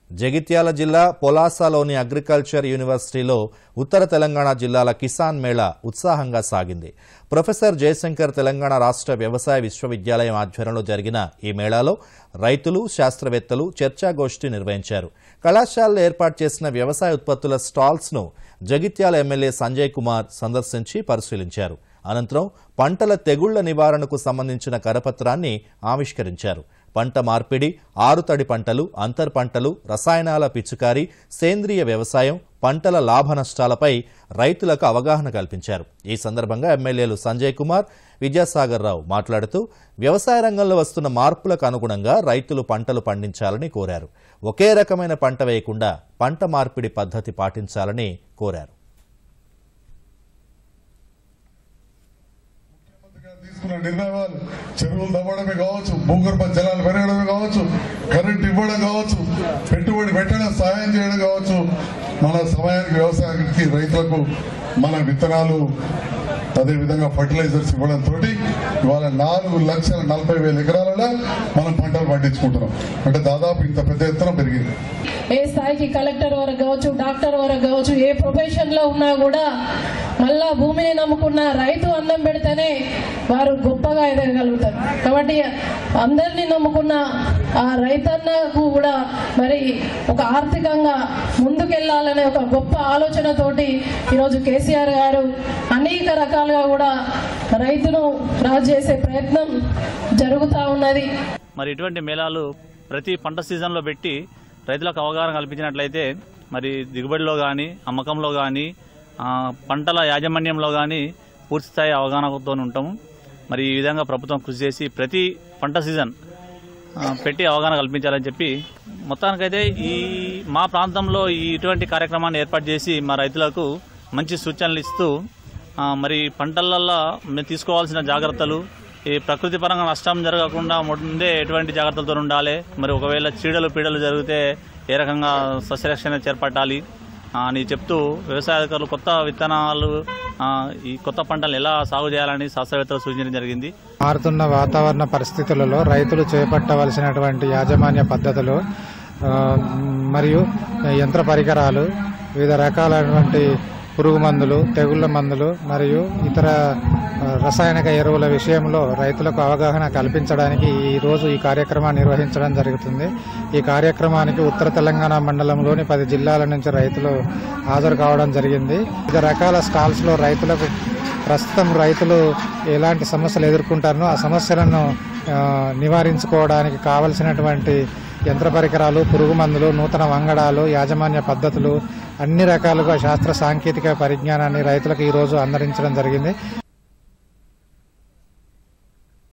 జగిత్యాల జిల్లా పొలాసాలోని అగ్రికల్చర్ యూనివర్సిటీలో ఉత్తర తెలంగాణ జిల్లాల కిసాన్ మేళా ఉత్సాహంగా సాగింది ప్రొఫెసర్ జయశంకర్ తెలంగాణ రాష్ట్ర వ్యవసాయ విశ్వవిద్యాలయం ఆధ్వర్యంలో జరిగిన ఈ మేళాలో రైతులు శాస్త్రవేత్తలు చర్చాగోష్ఠి నిర్వహించారు కళాశాలలో ఏర్పాటు చేసిన వ్యవసాయ ఉత్పత్తుల స్టాల్స్ను జగిత్యాల ఎమ్మెల్యే సంజయ్ కుమార్ సందర్శించి పరిశీలించారు అనంతరం పంటల తెగుళ్ల నివారణకు సంబంధించిన కరపత్రాన్ని ఆవిష్కరించారు పంట మార్పిడి ఆరుతడి పంటలు అంతర్ పంటలు రసాయనాల పిచుకారి సేంద్రియ వ్యవసాయం పంటల లాభ నష్టాలపై రైతులకు అవగాహన కల్పించారు ఈ సందర్భంగా ఎమ్మెల్యేలు సంజయ్ కుమార్ విద్యాసాగర్ రావు మాట్లాడుతూ వ్యవసాయ రంగంలో వస్తున్న మార్పులకు అనుగుణంగా రైతులు పంటలు పండించాలని కోరారు ఒకే రకమైన పంట వేయకుండా పంట మార్పిడి పద్ధతి పాటించాలని కోరారు తీసుకున్న నిర్ణయాలు చెరువులు తవ్వడమే కావచ్చు భూగర్భ జలాలు పెరగడమే కావచ్చు కరెంట్ ఇవ్వడం కావచ్చు పెట్టుబడి పెట్టడం సహాయం చేయడం కావచ్చు మన సమయానికి వ్యవసాయానికి రైతులకు మన విత్తనాలు అదే విధంగా ఫర్టిలైజర్స్ ఇవ్వడం తోటి ఇవాళ నాలుగు లక్షల నలభై వేల ఎకరాలలో మనం పంటలు పండించుకుంటున్నాం అంటే దాదాపు ఇంత పెద్ద ఎత్తున పెరిగింది ఏ స్థాయికి కలెక్టర్ వరకు కావచ్చు డాక్టర్ వరకు కావచ్చు ఏ ప్రొఫెషన్ లో ఉన్నా కూడా మళ్ళా భూమిని నమ్ముకున్న రైతు అన్నం పెడితేనే వారు గొప్పగా ఎదగలుగుతారు కాబట్టి అందరినీ నమ్ముకున్న ఆ రైతన్నకు కూడా మరి ఒక ఆర్థికంగా ముందుకెళ్లాలనే ఒక గొప్ప ఆలోచనతోటి ఈరోజు కేసీఆర్ గారు అనేక రకాలుగా కూడా రైతును రాజు చేసే ప్రయత్నం జరుగుతూ ఉన్నది మరి ఇటువంటి మేళాలు ప్రతి పంట సీజన్లో పెట్టి రైతులకు అవగాహన కల్పించినట్లయితే మరి దిగుబడిలో కానీ అమ్మకంలో కానీ పంటల యాజమాన్యంలో కానీ పూర్తి స్థాయి అవగాహనతో ఉంటాము మరి ఈ విధంగా ప్రభుత్వం కృషి చేసి ప్రతి పంట సీజన్ ఆ, పెట్టి అవగాహన కల్పించాలని చెప్పి మొత్తానికైతే ఈ మా ప్రాంతంలో ఈ ఇటువంటి కార్యక్రమాన్ని ఏర్పాటు చేసి మా రైతులకు మంచి సూచనలు ఇస్తూ ఆ, మరి పంటలల్లో మేము తీసుకోవాల్సిన జాగ్రత్తలు ఈ ప్రకృతి పరంగా నష్టం జరగకుండా ముందే ఎటువంటి జాగ్రత్తలతో ఉండాలి మరి ఒకవేళ చీడలు పీడలు జరిగితే ఏ రకంగా సస్యరక్షణ చేపట్టాలి ఆ, అని చెప్తూ వ్యవసాయ అధికారులు కొత్త విత్తనాలు ఆ, ఈ కొత్త పంటలు ఎలా సాగు చేయాలని శాస్త్రవేత్తలు సూచించడం జరిగింది మారుతున్న వాతావరణ పరిస్థితులలో రైతులు చేపట్టవలసినటువంటి యాజమాన్య పద్ధతులు ఆ, మరియు యంత్ర పరికరాలు వివిధ రకాలైనటువంటి పురుగు మందులు తెగుళ్ల మందులు మరియు ఇతర ఆ, రసాయనిక ఎరువుల విషయంలో రైతులకు అవగాహన కల్పించడానికి ఈ రోజు ఈ కార్యక్రమాన్ని నిర్వహించడం జరుగుతుంది ఈ కార్యక్రమానికి ఉత్తర తెలంగాణ మండలంలోని పది జిల్లాల నుంచి రైతులు హాజరు కావడం జరిగింది వివిధ రకాల స్టాల్స్ లో రైతులకు ప్రస్తుతం రైతులు ఎలాంటి సమస్యలు ఎదుర్కొంటారో ఆ సమస్యలను ఆ, నివారించుకోవడానికి కావలసినటువంటి యంత్ర పరికరాలు పురుగు మందులు నూతన వంగడాలు యాజమాన్య పద్ధతులు అన్ని రకాలుగా శాస్త్ర సాంకేతిక పరిజ్ఞానాన్ని రైతులకు ఈరోజు అందరించడం జరిగింది